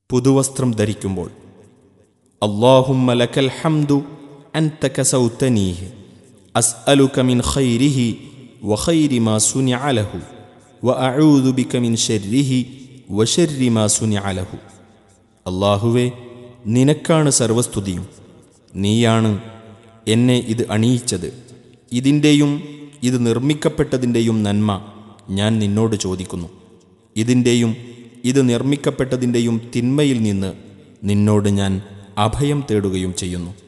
പുതുവസ്ത്രം ധരിക്കുമ്പോൾ അള്ളാഹുമ്മ ലക്കൽ ഹംദു അൻത കസൗതനീഹ് അസ്അലുക മിൻ ഖൈരിഹി വഖൈരി മാ സുനിഅ ലഹു വഅഊദു ബിക മിൻ ശർരിഹി വശർരി മാ സുനിഅ ലഹു അള്ളാഹുവേ നിനക്കാണ് സർവസ്തുതിയും നീയാണ് എന്നെ ഇത് അണിയിച്ചത് ഇതിൻ്റെയും ഇത് നിർമ്മിക്കപ്പെട്ടതിൻ്റെയും നന്മ ഞാൻ നിന്നോട് ചോദിക്കുന്നു ഇതിൻ്റെയും ഇത് നിർമ്മിക്കപ്പെട്ടതിൻ്റെയും തിന്മയിൽ നിന്ന് നിന്നോട് ഞാൻ അഭയം തേടുകയും ചെയ്യുന്നു